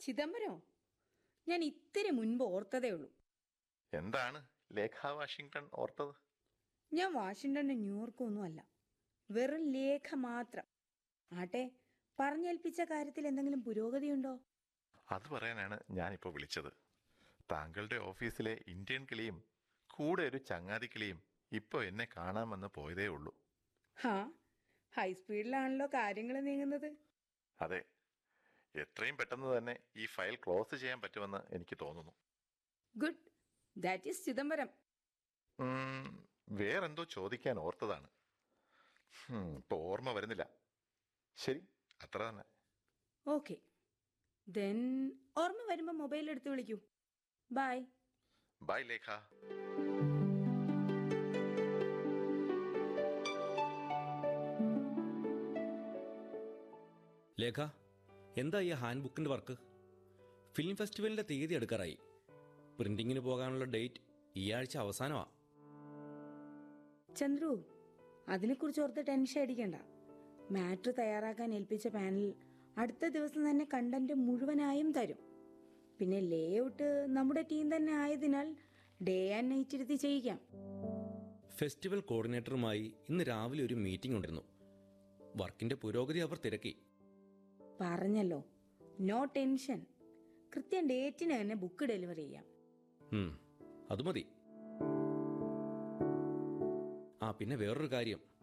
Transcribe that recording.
ചിദംബരമോ ഞാൻ ഇത്തിരി മുൻപ് ഓർത്തതേ ഉള്ളൂ എന്താണ് ലേഖ വാഷിങ്ടൺ ഓർത്തത് ഞാൻ വാഷിങ്ടണും ന്യൂയോർക്കും ഒന്നും അല്ല വെറും ലേഖ മാത്രം ആട്ടെ പറഞ്ഞേൽപ്പിച്ച കാര്യത്തിൽ എന്തെങ്കിലും പുരോഗതിയുണ്ടോ അത് പറയാനാണ് ഞാനിപ്പോൾ വിളിച്ചത് താങ്കളുടെ ഓഫീസിലെ ഇന്ത്യൻ കിളിയും കൂടെ ഒരു ചങ്ങാതി കിളിയും ഇപ്പോൾ എന്നെ കാണാമെന്ന് പോയതേ ഉള്ളൂ ഹാ ഹൈസ്പീഡിലാണല്ലോ കാര്യങ്ങൾ നീങ്ങുന്നത് അതെ എത്രയും പെട്ടെന്ന് തന്നെ ഈ ഫയൽ ക്ലോസ് ചെയ്യാൻ പറ്റുമെന്ന് എനിക്ക് തോന്നുന്നു ഗുഡ് ദാറ്റ് ഈസ് ചിദംബരം ഉം, വേറെന്തോ ചോദിക്കാൻ ഓർത്തതാണ് ഉം, ഇപ്പൊ ഓർമ്മ വരുന്നില്ല ശരി അത്ര തന്നെ ഓക്കെ ദെൻ ഓർമ്മ വരുമ്പോൾ മൊബൈൽ എടുത്ത് വിളിക്കൂ ബൈ ബൈ ലേഖ ലേഖ എന്താ ഈ ഹാൻഡ് ബുക്കിൻ്റെ വർക്ക് ഫിലിം ഫെസ്റ്റിവലിൻ്റെ തീയതി എടുക്കാറായി പ്രിന്റിങ്ങിന് പോകാനുള്ള ഡേറ്റ് ഈ ആഴ്ച അവസാനമാ ചന്ദ്രു അതിനെക്കുറിച്ച് ഓർത്ത് ടെൻഷൻ അടിക്കണ്ട മാറ്റർ തയ്യാറാക്കാൻ ഏൽപ്പിച്ച പാനൽ അടുത്ത ദിവസം തന്നെ കണ്ടന്റ് മുഴുവനായും തരും പിന്നെ ലേ ഔട്ട് നമ്മുടെ ടീം തന്നെ ആയതിനാൽ ഡേ ആൻഡ് നൈറ്റ് ഇരുത്തി ചെയ്യിക്കാം ഫെസ്റ്റിവൽ കോർഡിനേറ്ററുമായി ഇന്ന് രാവിലെ ഒരു മീറ്റിംഗ് ഉണ്ടായിരുന്നു വർക്കിന്റെ പുരോഗതി അവർ തിരക്കി പറഞ്ഞല്ലോ നോ ടെൻഷൻ കൃത്യം ഡേറ്റിന് തന്നെ ബുക്ക് ഡെലിവറി ചെയ്യാം ഉം, അത് മതി ആ പിന്നെ വേറൊരു കാര്യം